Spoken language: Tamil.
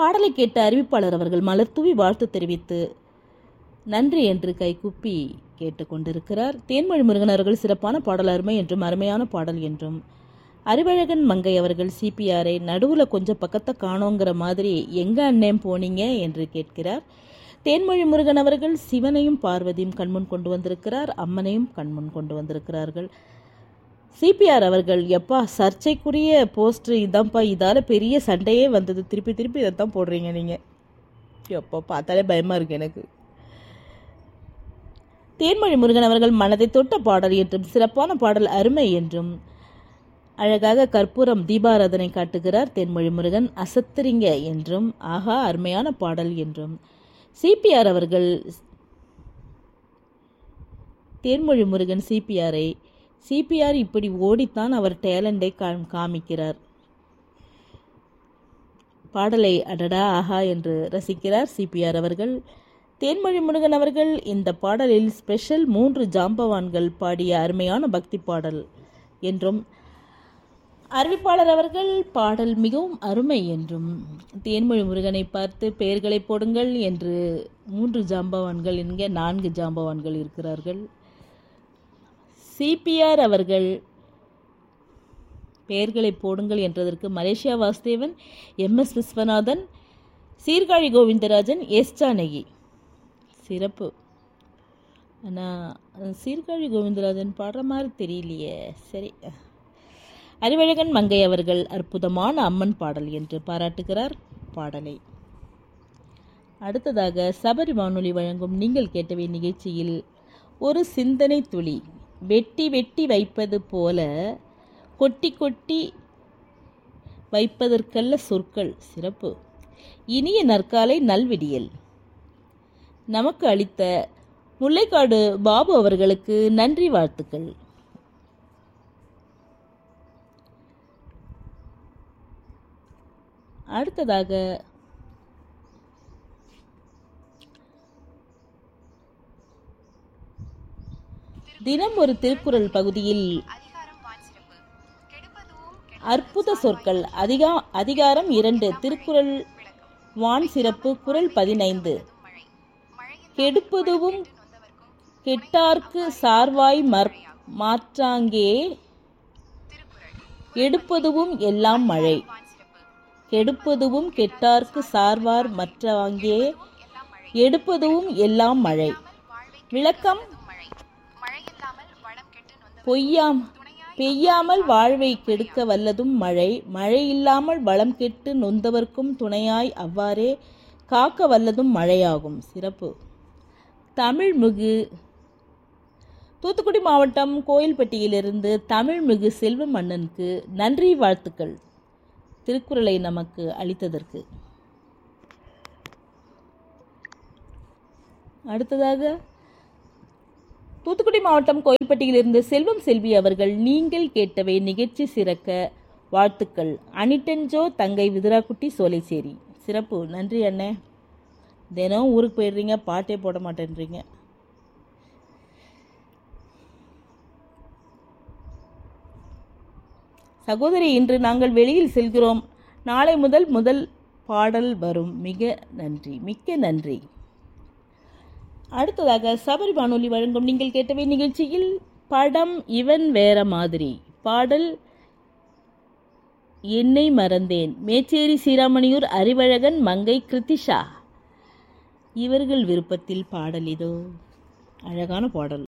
பாடலை கேட்ட அறிவிப்பாளர் அவர்கள் மலர்தூவி வாழ்த்து தெரிவித்து நன்றி என்று கைகுப்பி கேட்டுக்கொண்டிருக்கிறார் தேன்மொழி முருகன் அவர்கள் சிறப்பான பாடல் அருமை என்றும் அருமையான பாடல் என்றும் அறிவழகன் மங்கை அவர்கள் சிபிஆரை நடுவில் கொஞ்சம் பக்கத்தை காணோங்கிற மாதிரி எங்க அண்ணன் போனீங்க என்று கேட்கிறார் தேன்மொழி முருகன் அவர்கள் சிவனையும் பார்வதியும் கண்முன் கொண்டு வந்திருக்கிறார் அம்மனையும் கண்முன் கொண்டு வந்திருக்கிறார்கள் சிபிஆர் அவர்கள் எப்பா சர்ச்சைக்குரிய போஸ்டர் இதான்ப்பா இதால் பெரிய சண்டையே வந்தது திருப்பி திருப்பி இதை தான் போடுறீங்க நீங்கள் எப்போ பார்த்தாலே பயமாக இருக்கு எனக்கு தேன்மொழி முருகன் அவர்கள் மனதை தொட்ட பாடல் என்றும் சிறப்பான பாடல் அருமை என்றும் அழகாக கற்பூரம் தீபாராதனை காட்டுகிறார் தேன்மொழி முருகன் அசத்துறீங்க என்றும் ஆகா அருமையான பாடல் என்றும் சிபிஆர் அவர்கள் தேன்மொழி முருகன் சிபிஆரை சிபிஆர் இப்படி ஓடித்தான் அவர் டேலண்டை கா- காமிக்கிறார் பாடலை அடடா ஆஹா என்று ரசிக்கிறார் சிபிஆர் அவர்கள் தேன்மொழி முருகன் அவர்கள் இந்த பாடலில் ஸ்பெஷல் மூன்று ஜாம்பவான்கள் பாடிய அருமையான பக்தி பாடல் என்றும் அறிவிப்பாளர் அவர்கள் பாடல் மிகவும் அருமை என்றும் தேன்மொழி முருகனை பார்த்து பெயர்களை போடுங்கள் என்று மூன்று ஜாம்பவான்கள் என்க நான்கு ஜாம்பவான்கள் இருக்கிறார்கள் சிபிஆர் அவர்கள் பெயர்களை போடுங்கள் என்றதற்கு Malaysia Vasudevan M S Viswanathan Sirkazhi Govindarajan S Janaki சிறப்பு ஆனால் சீர்காழி கோவிந்தராஜன் பாடுற மாதிரி தெரியலையே சரி அறிவழகன் மங்கை அவர்கள் அற்புதமான அம்மன் பாடல் என்று பாராட்டுகிறார் பாடலை அடுத்ததாக சபரி வானொலி வழங்கும் நீங்கள் கேட்டவை நிகழ்ச்சியில் ஒரு சிந்தனை துளி வெட்டி வெட்டி வைப்பது போல கொட்டி கொட்டி வைப்பதற்கல்ல சொற்கள் சிறப்பு இனிய நற்காலை நல்விடியல் நமக்கு அளித்த முல்லைக்காடு பாபு அவர்களுக்கு நன்றி வாழ்த்துக்கள் அடுத்ததாக தினம் ஒரு திருக்குறள் பகுதியில் அற்புத சொற்கள் அதிகா அதிகாரம் இரண்டு திருக்குறள் வான் சிறப்பு குறள் பதினைந்து கெடுப்பதுவும் கெட்டார்க்கு சார்வாய் மற் மாற்றாங்கே எடுப்பதுவும் எல்லாம் மழை கெடுப்பதுவும் கெட்டார்க்கு சார்வார் மற்றவாங்கே எடுப்பதுவும் எல்லாம் மழை விளக்கம் பொய்யாம் பெய்யாமல் வாழ்வை கெடுக்க வல்லதும் மழை மழை இல்லாமல் வளம் கெட்டு நொந்தவர்க்கும் துணையாய் அவ்வாறே காக்க வல்லதும் மழையாகும் சிறப்பு தமிழ்மிகு தூத்துக்குடி மாவட்டம் கோயில்பட்டியிலிருந்து தமிழ்மிகு செல்வ மன்னனுக்கு நன்றி வாழ்த்துக்கள் திருக்குறளை நமக்கு அளித்ததற்கு அடுத்ததாக தூத்துக்குடி மாவட்டம் கோயில்பட்டியிலிருந்து செல்வம் செல்வி அவர்கள் நீங்கள் கேட்டவை நிகழ்ச்சி சிறக்க வாழ்த்துக்கள் அனிட்டன்ஜோ தங்கை விதுராக்குட்டி சோலைசேரி சிறப்பு நன்றி அண்ணே தினம் ஊருக்கு போயிடுறீங்க பாட்டே போட மாட்டேன்றீங்க சகோதரி இன்று நாங்கள் வெளியில் செல்கிறோம் நாளை முதல் முதல் பாடல் வரும் மிக நன்றி மிக்க நன்றி அடுத்ததாக சபரி வானொலி வழங்கும் நீங்கள் கேட்டவை நிகழ்ச்சியில் படம் இவன் வேற மாதிரி பாடல் என்னை மறந்தேன் மேச்சேரி சீராமணியூர் அறிவழகன் மங்கை கிருத்திஷா இவர்கள் விருப்பத்தில் பாடல் இதோ அழகான பாடல்